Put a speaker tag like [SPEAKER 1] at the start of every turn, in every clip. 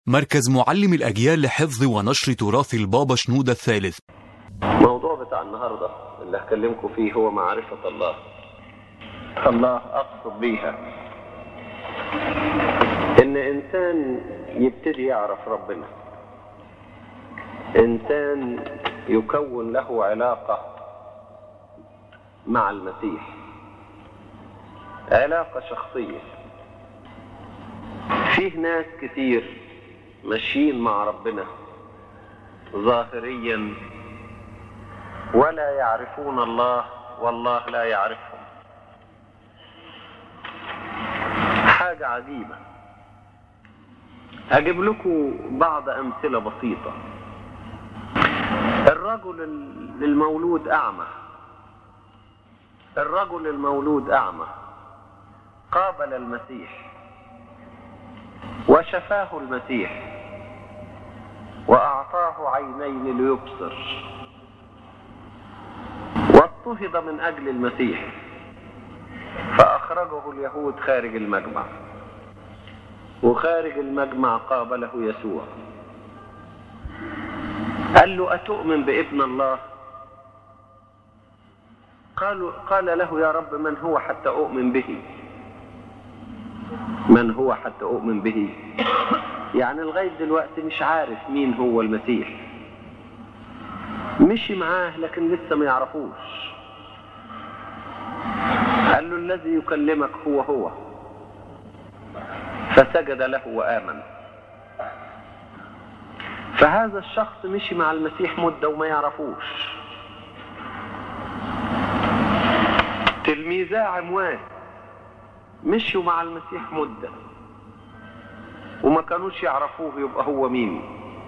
[SPEAKER 1] مركز معلم الأجيال لحفظ ونشر تراث البابا شنودة الثالث
[SPEAKER 2] الموضوع بتاع النهاردة اللي هكلمكم فيه هو معرفة الله الله أقصد بيها إن إنسان يبتدي يعرف ربنا إنسان يكون له علاقة مع المسيح علاقة شخصية فيه ناس كتير ماشيين مع ربنا ظاهريا ولا يعرفون الله والله لا يعرفهم حاجة عجيبة أجيب لكم بعض أمثلة بسيطة الرجل المولود أعمى الرجل المولود أعمى قابل المسيح وشفاه المسيح وأعطاه عينين ليبصر واضطهد من أجل المسيح فأخرجه اليهود خارج المجمع وخارج المجمع قابله يسوع قال له أتؤمن بابن الله قالوا قال له يا رب من هو حتى أؤمن به من هو حتى أؤمن به يعني لغاية دلوقتي مش عارف مين هو المسيح مشي معاه لكن لسه ما يعرفوش قال له الذي يكلمك هو هو فسجد له وآمن فهذا الشخص مشي مع المسيح مدة وما يعرفوش تلميذا عموان مشوا مع المسيح مدة وما كانوش يعرفوه يبقى هو مين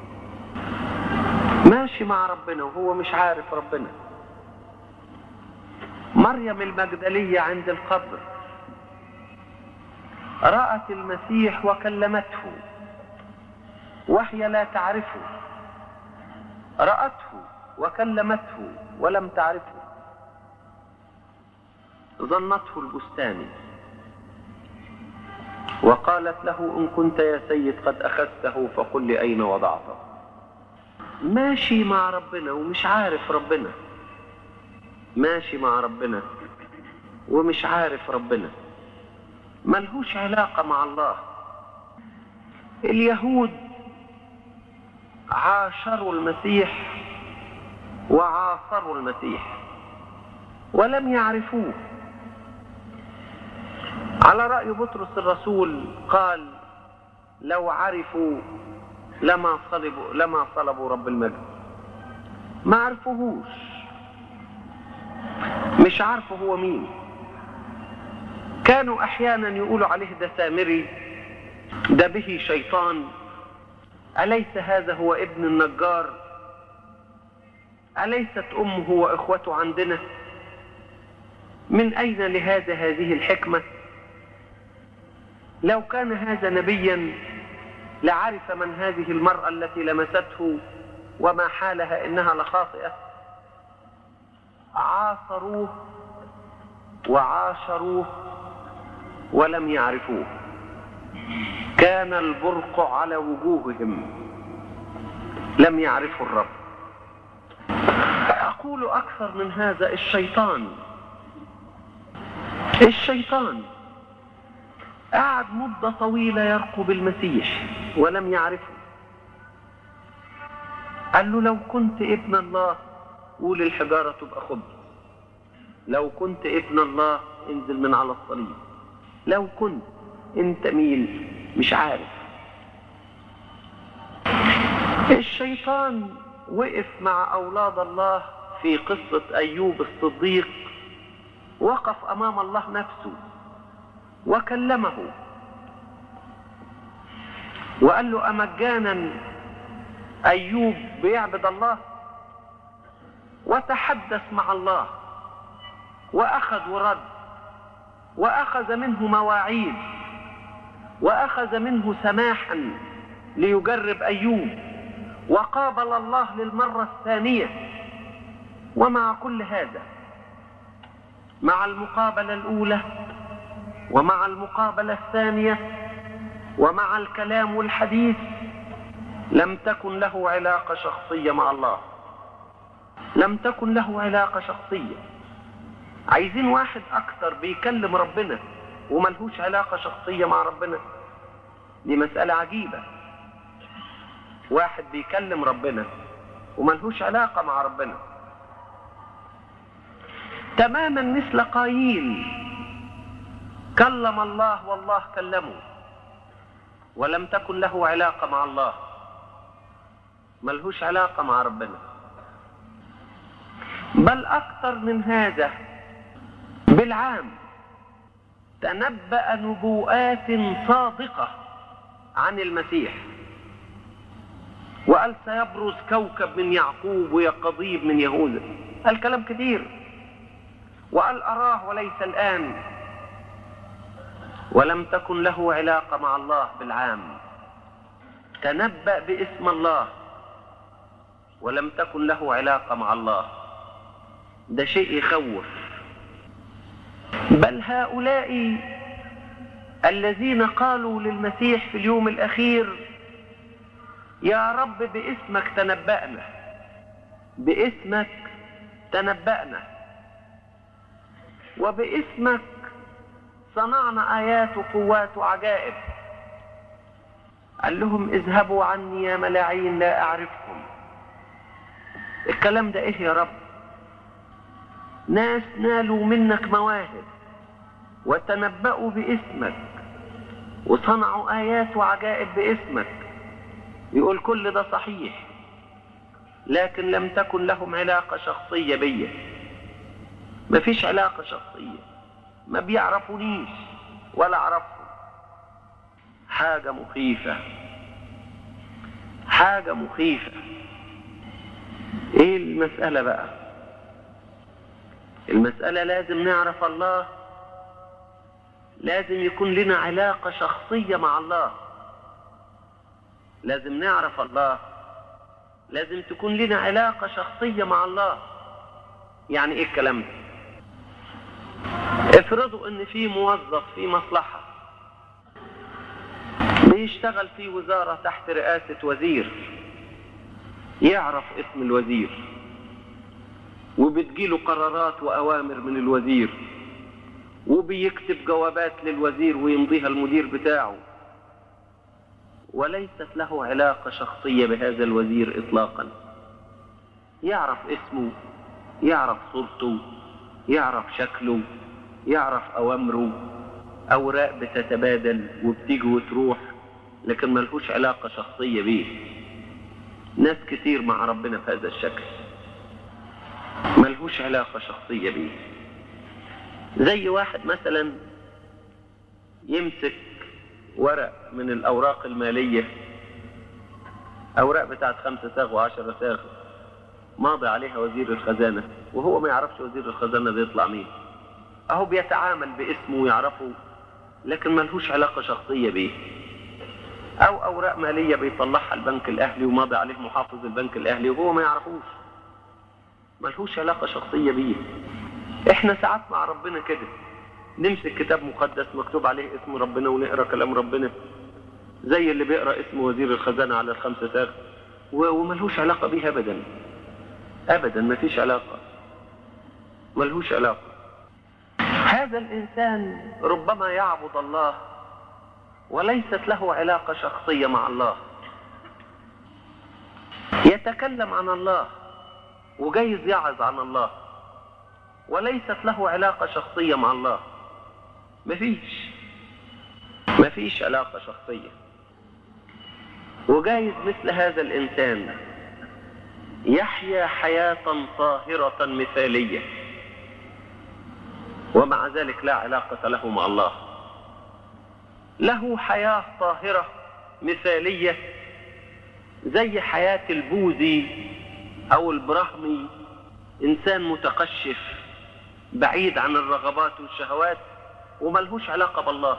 [SPEAKER 2] ماشي مع ربنا وهو مش عارف ربنا مريم المجدلية عند القبر رأت المسيح وكلمته وهي لا تعرفه رأته وكلمته ولم تعرفه ظنته البستاني وقالت له إن كنت يا سيد قد أخذته فقل لي أين وضعته ماشي مع ربنا ومش عارف ربنا ماشي مع ربنا ومش عارف ربنا ملهوش علاقة مع الله اليهود عاشروا المسيح وعاصروا المسيح ولم يعرفوه على رأي بطرس الرسول قال لو عرفوا لما صلبوا لما صلبوا رب المجد ما عرفوهوش مش عارفه هو مين كانوا احيانا يقولوا عليه ده سامري ده به شيطان أليس هذا هو ابن النجار أليست أمه وإخوته عندنا من أين لهذا هذه الحكمة لو كان هذا نبيا لعرف من هذه المرأة التي لمسته وما حالها إنها لخاطئة عاصروه وعاشروه ولم يعرفوه كان البرق على وجوههم لم يعرفوا الرب أقول أكثر من هذا الشيطان الشيطان قعد مدة طويلة يرقب المسيح ولم يعرفه قال له لو كنت ابن الله قول الحجارة تبقى خبز لو كنت ابن الله انزل من على الصليب لو كنت انت مين مش عارف الشيطان وقف مع أولاد الله في قصة أيوب الصديق وقف أمام الله نفسه وكلمه وقال له أمجانا أيوب بيعبد الله وتحدث مع الله وأخذ ورد وأخذ منه مواعيد وأخذ منه سماحا ليجرب أيوب وقابل الله للمرة الثانية ومع كل هذا مع المقابلة الأولى ومع المقابلة الثانية ومع الكلام والحديث لم تكن له علاقة شخصية مع الله لم تكن له علاقة شخصية عايزين واحد أكتر بيكلم ربنا وملهوش علاقة شخصية مع ربنا دي مسألة عجيبة واحد بيكلم ربنا وملهوش علاقة مع ربنا تماما مثل قايين كلم الله والله كلمه ولم تكن له علاقة مع الله ملهوش علاقة مع ربنا بل أكثر من هذا بالعام تنبأ نبوءات صادقة عن المسيح وقال سيبرز كوكب من يعقوب ويقضيب من يهوذا قال كلام كتير وقال أراه وليس الآن ولم تكن له علاقة مع الله بالعام تنبأ باسم الله ولم تكن له علاقة مع الله ده شيء يخوف بل هؤلاء الذين قالوا للمسيح في اليوم الأخير يا رب باسمك تنبأنا باسمك تنبأنا وباسمك صنعنا آيات وقوات وعجائب قال لهم اذهبوا عني يا ملاعين لا أعرفكم الكلام ده ايه يا رب ناس نالوا منك مواهب وتنبأوا باسمك وصنعوا آيات وعجائب باسمك يقول كل ده صحيح لكن لم تكن لهم علاقة شخصية بيا مفيش علاقة شخصية ما بيعرفونيش ولا اعرفهم حاجة مخيفة حاجة مخيفة ايه المسألة بقى المسألة لازم نعرف الله لازم يكون لنا علاقة شخصية مع الله لازم نعرف الله لازم تكون لنا علاقة شخصية مع الله يعني ايه الكلام ده افرضوا ان في موظف في مصلحة بيشتغل في وزارة تحت رئاسة وزير يعرف اسم الوزير وبتجيله قرارات وأوامر من الوزير وبيكتب جوابات للوزير ويمضيها المدير بتاعه وليست له علاقة شخصية بهذا الوزير إطلاقا يعرف اسمه يعرف صورته يعرف شكله يعرف أوامره أوراق بتتبادل وبتيجي وتروح لكن ملهوش علاقة شخصية بيه ناس كتير مع ربنا في هذا الشكل ملهوش علاقة شخصية بيه زي واحد مثلا يمسك ورق من الأوراق المالية أوراق بتاعت خمسة ساغ وعشرة ساغ ماضي عليها وزير الخزانة وهو ما يعرفش وزير الخزانة ده يطلع مين أهو بيتعامل باسمه ويعرفه لكن ملهوش علاقة شخصية بيه أو أوراق مالية بيطلعها البنك الأهلي وماضي عليه محافظ البنك الأهلي وهو ما يعرفوش ملهوش علاقة شخصية بيه احنا ساعات مع ربنا كده نمسك كتاب مقدس مكتوب عليه اسم ربنا ونقرا كلام ربنا زي اللي بيقرا اسم وزير الخزانه على الخمسه ساغ وملهوش علاقه بيه ابدا ابدا ما فيش علاقه ملهوش علاقه هذا الانسان ربما يعبد الله وليست له علاقه شخصيه مع الله يتكلم عن الله وجايز يعظ عن الله وليست له علاقة شخصية مع الله مفيش مفيش علاقة شخصية وجايز مثل هذا الإنسان يحيا حياة طاهرة مثالية ومع ذلك لا علاقة له مع الله له حياة طاهرة مثالية زي حياة البوذي أو البرهمي إنسان متقشف بعيد عن الرغبات والشهوات وملهوش علاقة بالله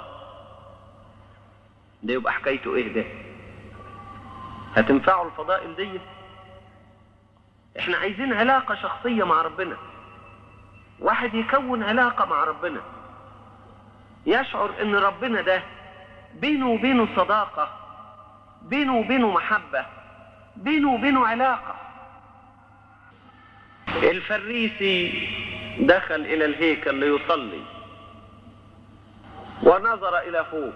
[SPEAKER 2] ده يبقى حكايته ايه ده هتنفعه الفضائل دي احنا عايزين علاقة شخصية مع ربنا واحد يكون علاقة مع ربنا يشعر ان ربنا ده بينه وبينه صداقة بينه وبينه محبة بينه وبينه علاقة الفريسي دخل إلى الهيكل ليصلي ونظر إلى فوق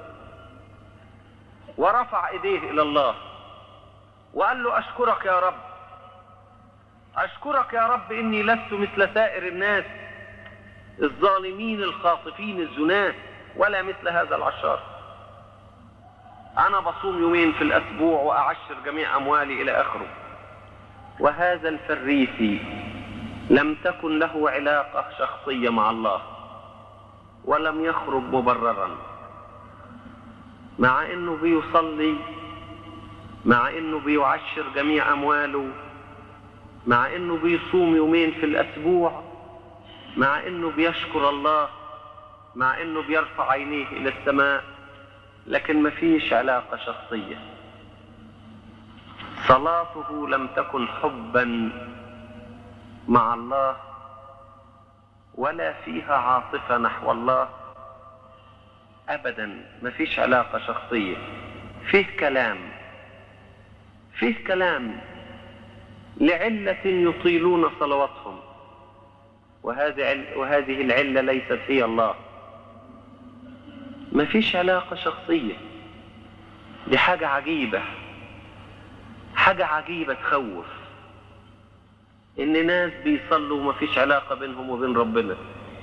[SPEAKER 2] ورفع إيديه إلى الله وقال له أشكرك يا رب أشكرك يا رب إني لست مثل سائر الناس الظالمين الخاطفين الزناة ولا مثل هذا العشار أنا بصوم يومين في الأسبوع وأعشر جميع أموالي إلى آخره وهذا الفريسي لم تكن له علاقة شخصية مع الله ولم يخرج مبررا مع انه بيصلي مع انه بيعشر جميع امواله مع انه بيصوم يومين في الاسبوع مع انه بيشكر الله مع انه بيرفع عينيه الى السماء لكن ما فيش علاقة شخصية صلاته لم تكن حبا مع الله ولا فيها عاطفة نحو الله ابدا ما فيش علاقة شخصية فيه كلام فيه كلام لعلة يطيلون صلواتهم وهذه وهذه العلة ليست هي الله ما فيش علاقة شخصية دي حاجة عجيبة حاجة عجيبة تخوف ان ناس بيصلوا وما فيش علاقة بينهم وبين ربنا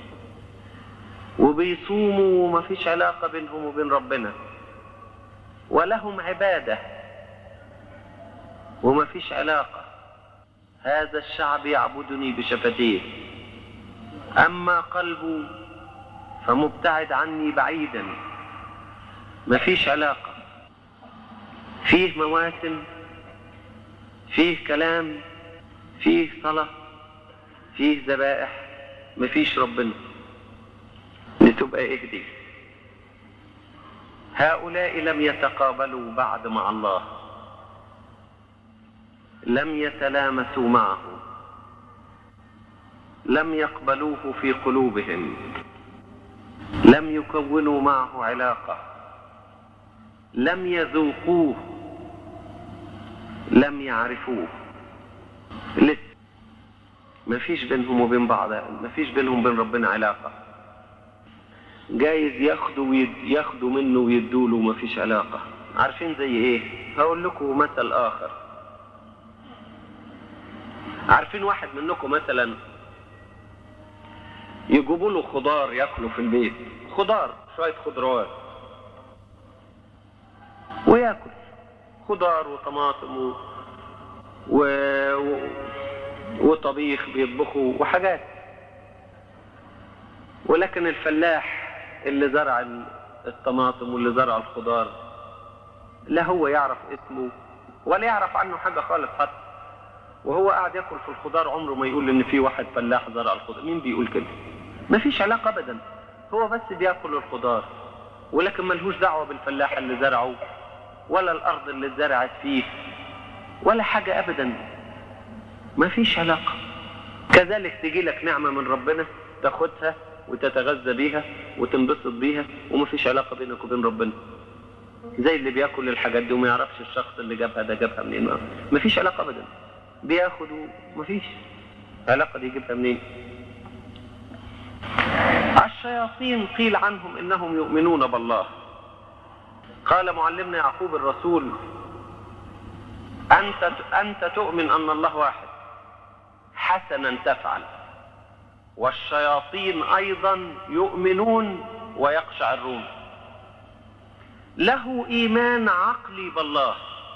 [SPEAKER 2] وبيصوموا وما فيش علاقة بينهم وبين ربنا ولهم عبادة وما فيش علاقة هذا الشعب يعبدني بشفتيه أما قلبه فمبتعد عني بعيدا ما فيش علاقة فيه مواسم فيه كلام فيه صلاة فيه ذبائح ما فيش ربنا لتبقى ايه دي هؤلاء لم يتقابلوا بعد مع الله لم يتلامسوا معه لم يقبلوه في قلوبهم لم يكونوا معه علاقة لم يذوقوه لم يعرفوه لسه ما فيش بينهم وبين بعض ما فيش بينهم وبين ربنا علاقة جايز ياخدوا ويد... ياخدوا منه ويدوا له ما فيش علاقة عارفين زي ايه هقول لكم مثل اخر عارفين واحد منكم مثلا يجيبوا له خضار ياكله في البيت خضار شوية خضروات وياكل خضار وطماطم و... و... و... وطبيخ بيطبخوا وحاجات ولكن الفلاح اللي زرع الطماطم واللي زرع الخضار لا هو يعرف اسمه ولا يعرف عنه حاجة خالص حتى وهو قاعد ياكل في الخضار عمره ما يقول ان في واحد فلاح زرع الخضار مين بيقول كده ما فيش علاقة ابدا هو بس بياكل الخضار ولكن ملهوش دعوة بالفلاح اللي زرعه ولا الارض اللي اتزرعت فيه ولا حاجة ابدا ما فيش علاقة كذلك تجي لك نعمة من ربنا تاخدها وتتغذى بيها وتنبسط بيها وما فيش علاقة بينك وبين ربنا زي اللي بياكل الحاجات دي وما يعرفش الشخص اللي جابها ده جابها منين ما فيش علاقة ابدا بياخد وما فيش علاقة دي يجيبها منين الشياطين قيل عنهم انهم يؤمنون بالله قال معلمنا يعقوب الرسول انت انت تؤمن ان الله واحد حسنا تفعل والشياطين ايضا يؤمنون ويقشعرون له ايمان عقلي بالله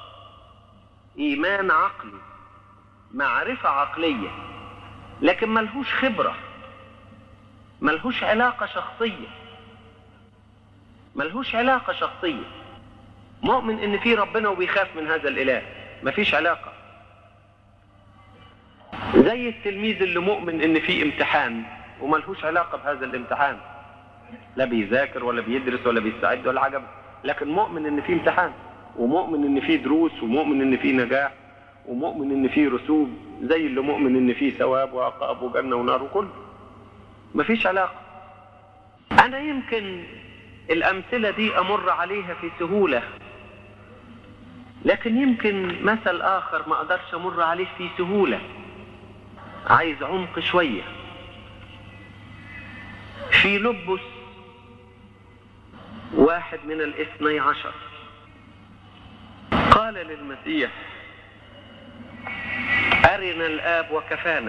[SPEAKER 2] ايمان عقلي معرفة عقلية لكن ملهوش خبرة ملهوش علاقة شخصية ملهوش علاقة شخصية مؤمن ان في ربنا وبيخاف من هذا الاله مفيش علاقة زي التلميذ اللي مؤمن ان في امتحان وملهوش علاقة بهذا الامتحان لا بيذاكر ولا بيدرس ولا بيستعد ولا حاجة لكن مؤمن ان في امتحان ومؤمن ان في دروس ومؤمن ان في نجاح ومؤمن ان في رسوب زي اللي مؤمن ان في ثواب وعقاب وجنة ونار وكله مفيش علاقة انا يمكن الامثلة دي امر عليها في سهولة لكن يمكن مثل آخر ما أقدرش أمر عليه في سهولة عايز عمق شوية في لبس واحد من الاثني عشر قال للمسيح أرنا الآب وكفانا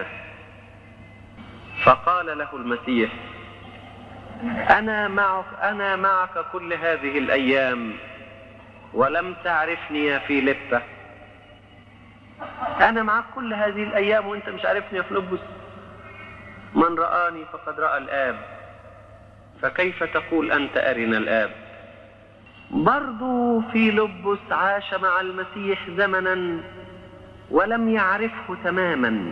[SPEAKER 2] فقال له المسيح أنا معك أنا معك كل هذه الأيام ولم تعرفني يا فيليبا أنا معك كل هذه الأيام وأنت مش عارفني يا فلبس من رآني فقد رأى الآب فكيف تقول أنت أرنا الآب برضو في لبس عاش مع المسيح زمنا ولم يعرفه تماما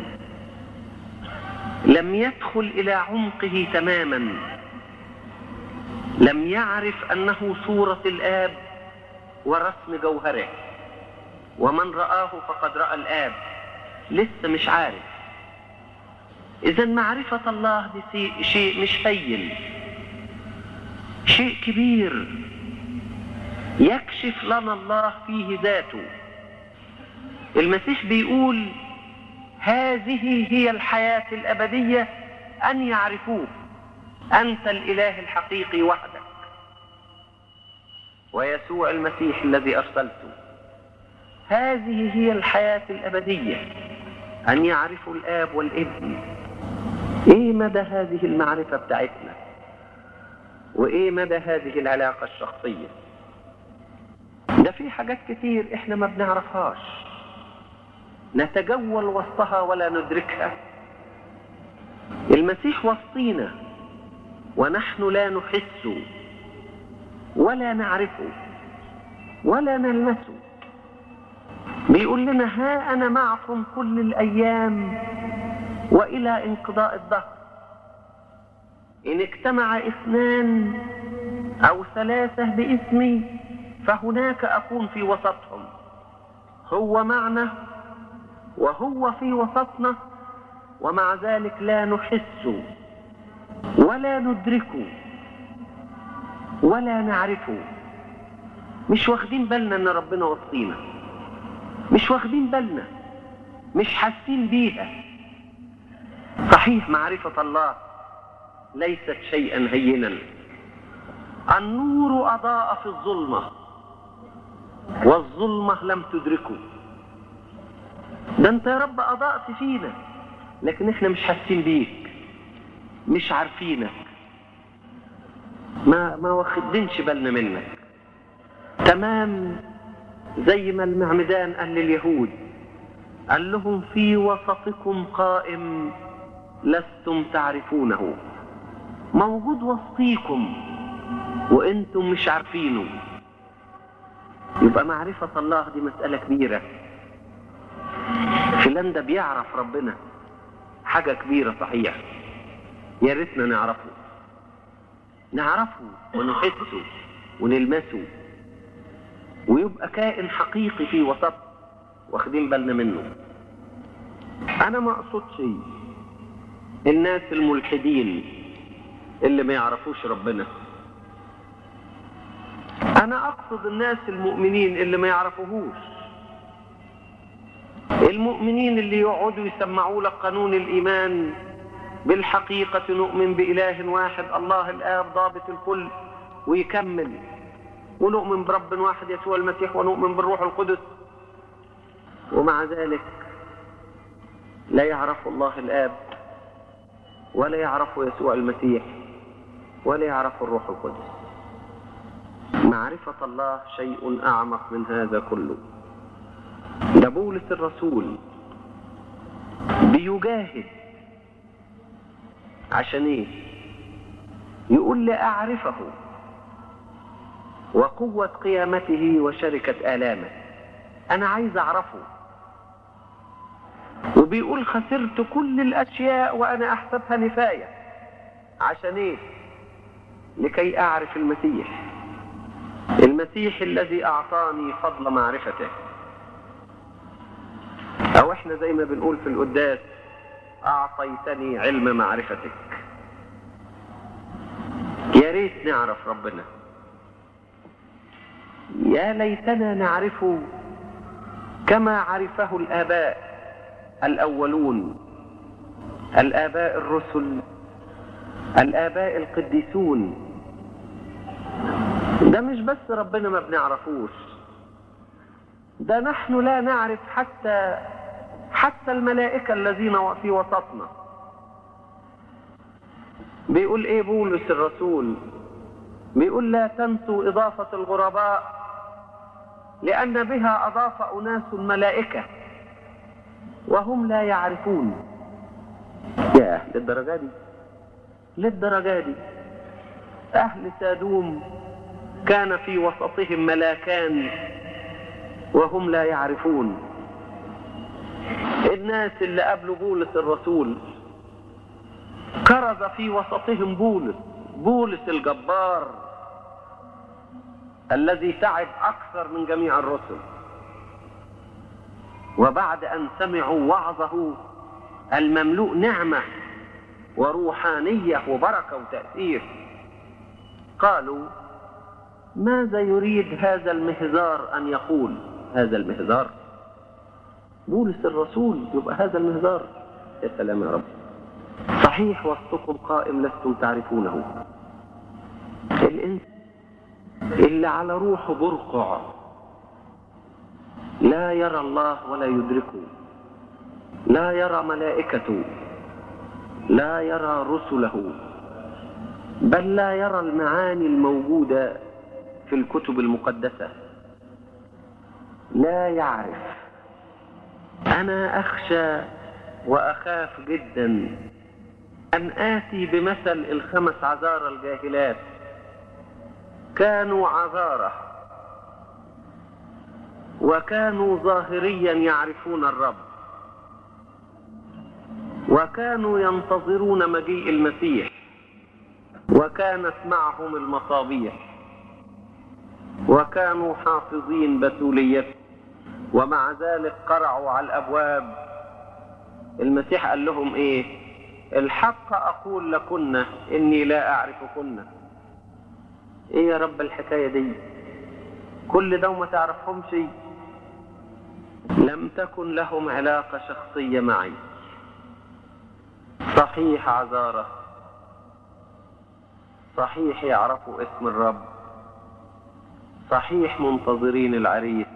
[SPEAKER 2] لم يدخل إلى عمقه تماما لم يعرف أنه صورة الآب ورسم جوهره ومن رآه فقد رأى الآب لسه مش عارف إذا معرفة الله دي شيء مش هين شيء كبير يكشف لنا الله فيه ذاته المسيح بيقول هذه هي الحياة الأبدية أن يعرفوك أنت الإله الحقيقي وحدك ويسوع المسيح الذي أرسلته هذه هي الحياة الأبدية أن يعرفوا الآب والابن إيه مدى هذه المعرفة بتاعتنا وإيه مدى هذه العلاقة الشخصية ده في حاجات كتير إحنا ما بنعرفهاش نتجول وسطها ولا ندركها المسيح وسطينا ونحن لا نحس ولا نعرفه ولا نلمسه بيقول لنا ها أنا معكم كل الأيام وإلى انقضاء الدهر إن اجتمع اثنان أو ثلاثة باسمي فهناك أكون في وسطهم هو معنا وهو في وسطنا ومع ذلك لا نحس ولا ندركه ولا نعرفه مش واخدين بالنا ان ربنا وسطينا مش واخدين بالنا مش حاسين بيها صحيح معرفة الله ليست شيئا هينا النور أضاء في الظلمة والظلمة لم تدركه ده انت يا رب أضاءت فينا لكن احنا مش حاسين بيك مش عارفينك ما ما واخدينش بالنا منك تمام زي ما المعمدان قال لليهود قال لهم في وسطكم قائم لستم تعرفونه موجود وسطيكم وانتم مش عارفينه يبقى معرفة الله دي مسألة كبيرة فلان ده بيعرف ربنا حاجة كبيرة صحيح يا ريتنا نعرفه نعرفه ونحسه ونلمسه ويبقى كائن حقيقي في وسط واخدين بالنا منه انا ما اقصدش الناس الملحدين اللي ما يعرفوش ربنا انا اقصد الناس المؤمنين اللي ما يعرفوهوش المؤمنين اللي يقعدوا يسمعوا لك قانون الايمان بالحقيقة نؤمن بإله واحد الله الآب ضابط الكل ويكمل ونؤمن برب واحد يسوع المسيح ونؤمن بالروح القدس ومع ذلك لا يعرف الله الآب ولا يعرف يسوع المسيح ولا يعرف الروح القدس معرفة الله شيء أعمق من هذا كله ده بولس الرسول بيجاهد عشان ايه يقول لأعرفه وقوة قيامته وشركة آلامه أنا عايز أعرفه وبيقول خسرت كل الأشياء وأنا أحسبها نفاية عشان إيه؟ لكي أعرف المسيح المسيح الذي أعطاني فضل معرفته أو إحنا زي ما بنقول في القداس أعطيتني علم معرفتك يا ريت نعرف ربنا يا ليتنا نعرفه كما عرفه الآباء الأولون الآباء الرسل الآباء القديسون ده مش بس ربنا ما بنعرفوش ده نحن لا نعرف حتى حتى الملائكة الذين في وسطنا بيقول ايه بولس الرسول بيقول لا تنسوا إضافة الغرباء لأن بها أضاف أناس ملائكة وهم لا يعرفون يا للدرجة دي للدرجة دي أهل سادوم كان في وسطهم ملاكان وهم لا يعرفون الناس اللي قبلوا بولس الرسول كرز في وسطهم بولس بولس الجبار الذي تعب أكثر من جميع الرسل وبعد أن سمعوا وعظه المملوء نعمة وروحانية وبركة وتأثير قالوا ماذا يريد هذا المهزار أن يقول هذا المهزار بولس الرسول يبقى هذا المهزار يا سلام يا رب صحيح وسطكم قائم لستم تعرفونه الإنس اللي على روحه برقع لا يرى الله ولا يدركه لا يرى ملائكته لا يرى رسله بل لا يرى المعاني الموجودة في الكتب المقدسة لا يعرف أنا أخشى وأخاف جدا أن آتي بمثل الخمس عذارى الجاهلات كانوا عذارة وكانوا ظاهريا يعرفون الرب وكانوا ينتظرون مجيء المسيح وكانت معهم المصابيح وكانوا حافظين بتوليته ومع ذلك قرعوا على الابواب المسيح قال لهم ايه الحق اقول لكن اني لا اعرفكن ايه يا رب الحكايه دي كل ده وما تعرفهمش لم تكن لهم علاقه شخصيه معي صحيح عذاره صحيح يعرفوا اسم الرب صحيح منتظرين العريس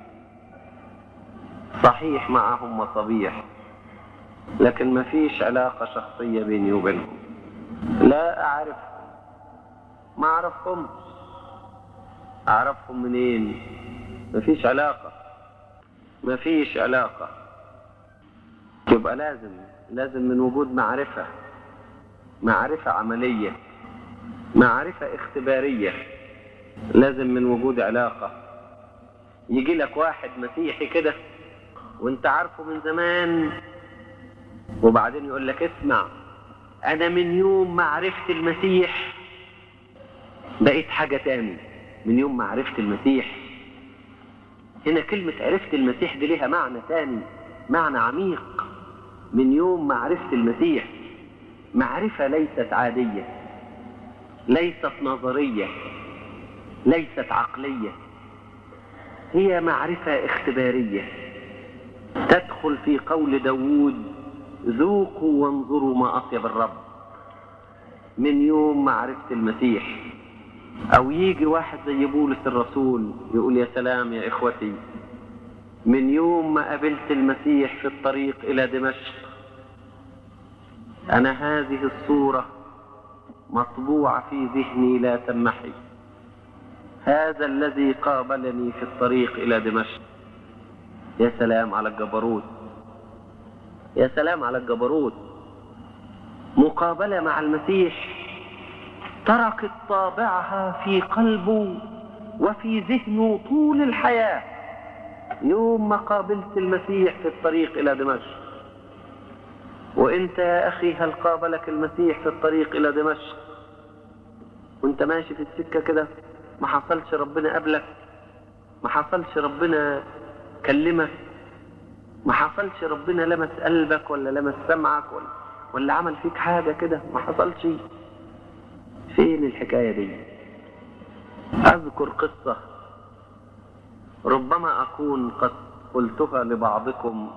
[SPEAKER 2] صحيح معهم مصابيح لكن ما فيش علاقة شخصية بيني وبينهم لا أعرف ما أعرفهم أعرفهم منين ما فيش علاقة ما فيش علاقة يبقى لازم لازم من وجود معرفة معرفة عملية معرفة اختبارية لازم من وجود علاقة يجي لك واحد مسيحي كده وانت عارفه من زمان وبعدين يقول لك اسمع انا من يوم ما عرفت المسيح بقيت حاجة تاني من يوم ما عرفت المسيح هنا كلمة عرفت المسيح دي ليها معنى تاني معنى عميق من يوم ما عرفت المسيح معرفة ليست عادية ليست نظرية ليست عقلية هي معرفة اختبارية تدخل في قول داوود ذوقوا وانظروا ما أطيب الرب من يوم ما عرفت المسيح أو يجي واحد زي بولس الرسول يقول يا سلام يا إخوتي من يوم ما قابلت المسيح في الطريق إلى دمشق أنا هذه الصورة مطبوعة في ذهني لا تمحي هذا الذي قابلني في الطريق إلى دمشق يا سلام على الجبروت يا سلام على الجبروت مقابلة مع المسيح تركت طابعها في قلبه وفي ذهنه طول الحياة يوم ما قابلت المسيح في الطريق إلى دمشق وانت يا أخي هل قابلك المسيح في الطريق إلى دمشق وانت ماشي في السكة كده ما حصلش ربنا قبلك ما حصلش ربنا كلمك ما حصلش ربنا لمس قلبك ولا لمس سمعك ولا, ولا عمل فيك حاجة كده ما حصلش فين الحكاية دي أذكر قصة ربما أكون قد قلتها لبعضكم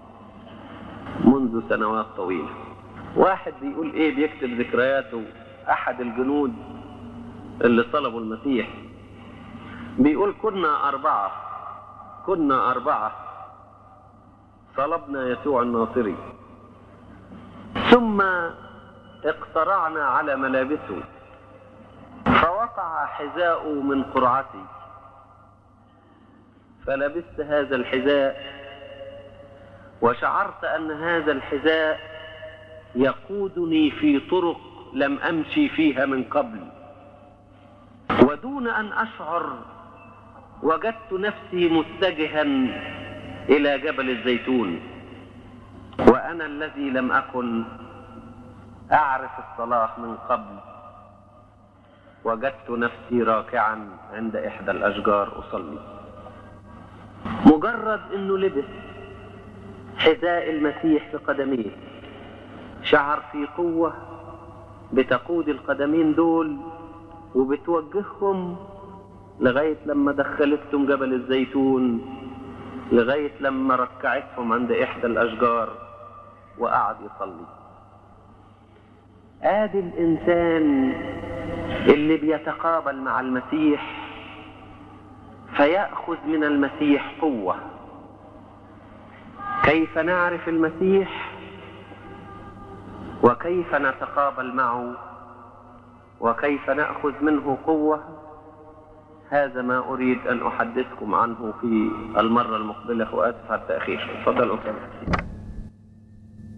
[SPEAKER 2] منذ سنوات طويلة واحد بيقول ايه بيكتب ذكرياته احد الجنود اللي طلبوا المسيح بيقول كنا اربعة كنا اربعة طلبنا يسوع الناصري ثم اقترعنا على ملابسه فوقع حذاء من قرعتي فلبست هذا الحذاء وشعرت ان هذا الحذاء يقودني في طرق لم امشي فيها من قبل ودون ان اشعر وجدت نفسي متجها الى جبل الزيتون وانا الذي لم اكن اعرف الصلاه من قبل وجدت نفسي راكعا عند احدى الاشجار اصلي مجرد انه لبس حذاء المسيح في قدميه شعر في قوة بتقود القدمين دول وبتوجههم لغاية لما دخلتهم جبل الزيتون لغاية لما ركعتهم عند إحدى الأشجار وقعد يصلي آدي الإنسان اللي بيتقابل مع المسيح فيأخذ من المسيح قوة كيف نعرف المسيح وكيف نتقابل معه وكيف ناخذ منه قوه هذا ما اريد ان احدثكم عنه في المره المقبله واسف على التاخير تفضلوا